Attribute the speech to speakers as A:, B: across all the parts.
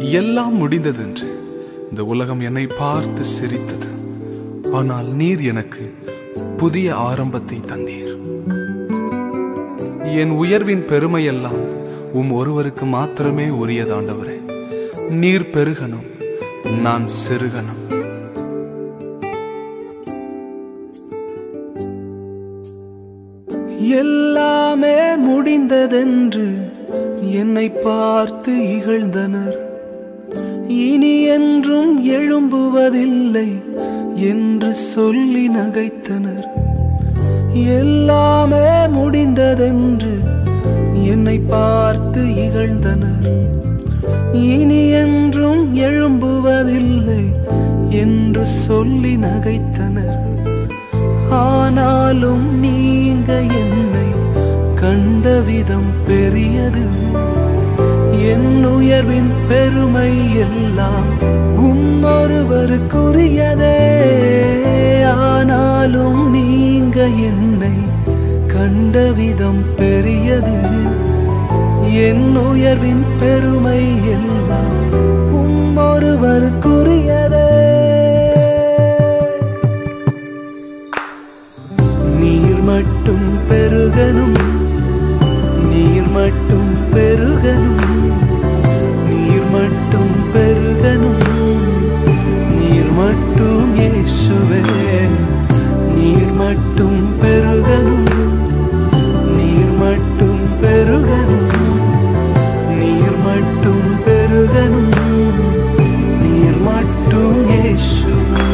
A: எல்லாம் முடிந்ததென்று இந்த உலகம் என்னை பார்த்து சிரித்தது ஆனால் நீர் எனக்கு புதிய ஆரம்பத்தை தந்தீர் என் உயர்வின் பெருமையெல்லாம் உம் ஒருவருக்கு மாத்திரமே உரியதாண்டவரே நீர் பெருகணும் நான் சிறுகணும் எல்லாமே முடிந்ததென்று என்னை பார்த்து இகழ்ந்தனர் இனி என்றும் எழும்புவதில்லை என்று சொல்லி நகைத்தனர் எல்லாமே முடிந்ததென்று என்னை பார்த்து இகழ்ந்தனர் இனி என்றும் எழும்புவதில்லை என்று சொல்லி நகைத்தனர் ஆனாலும் நீங்க என்னை கண்ட விதம் பெரியது என் உயர்வின் பெருமை எல்லாம் உம்மொருவருக்குரியதே ஆனாலும் நீங்க என்னை கண்ட விதம் பெரியது என் உயர்வின் பெருமை எல்லாம் உம்மொருவருக்குரியதே நீர் மட்டும் பெருகணும் நீர் மட்டும் பெருகணும் நீர் மட்டும் பெருகணும் நீர் மட்டும் இயேசுவே நீர் மட்டும் பெருகணும் நீர் மட்டும் பெருகணும் நீர் மட்டும் பெருகணும் நீர் மட்டும் இயேசுவே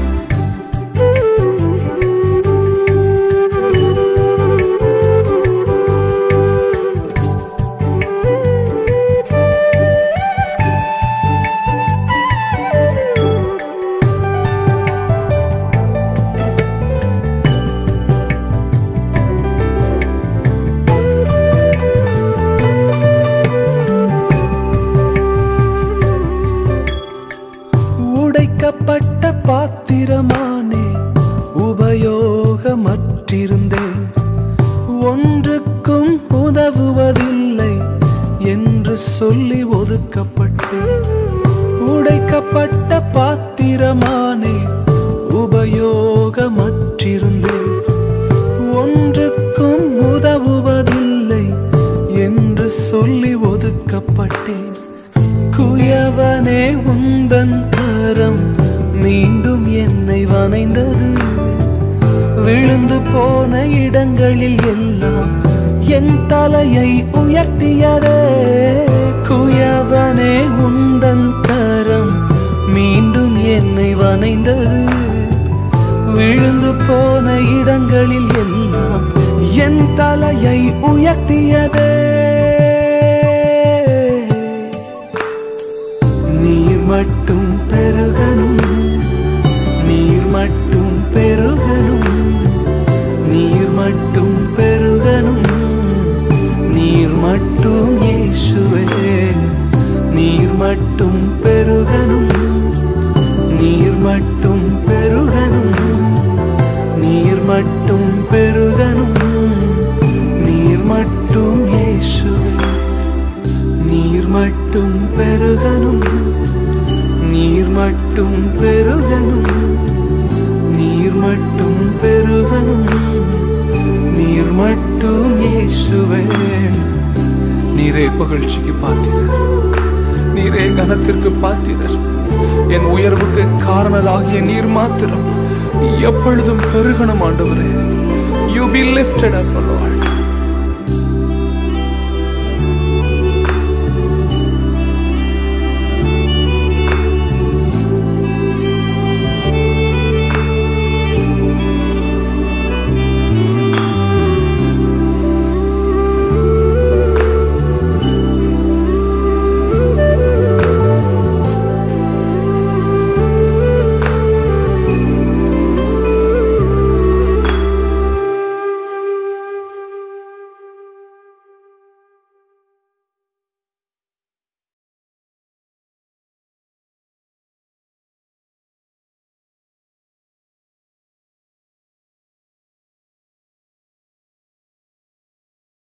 A: உடைக்கப்பட்ட பாத்திரமானே உபயோகமற்றிருந்தேன் ஒன்றுக்கும் உதவுவதில்லை என்று சொல்லி ஒதுக்கப்பட்டேன் உடைக்கப்பட்ட பாத்திரமானே உபயோகமற்றிருந்தேன் ஒன்றுக்கும் உதவுவதில்லை என்று சொல்லி ஒதுக்கப்பட்டேன் குயவனே உந்தன் கரம் மீண்டும் என்னை வனைந்தது விழுந்து போன இடங்களில் எல்லாம் என் தலையை உயர்த்தியதே குயவனே உந்தன் கரம் மீண்டும் என்னை வனைந்தது விழுந்து போன இடங்களில் எல்லாம் என் தலையை உயர்த்தியதே நீர் மட்டும் பெருகணும் நீர் மட்டும் பெருகணும் நீர் மட்டும் பெருகணும் நீர் மட்டும் இயேசுவே நீர் மட்டும் பெருகணும் நீர் மட்டும் பெருகணும் நீர் மட்டும் பெருகணும் நீர் மட்டும் இயேசுவே நீர் மட்டும் பெருகணும் நீர் மட்டும் பெருகணும் நீர் மட்டும் பெருகணும் நீர் மட்டும் இயேசுவே நீரே புகழ்ச்சிக்கு பாத்திரர் நீரே கனத்திற்கு பாத்திரர் என் உயர்வுக்கு காரணராகிய நீர் மாத்திரம் எப்பொழுதும் பெருகணும் ஆண்டவரே you be lifted up Lord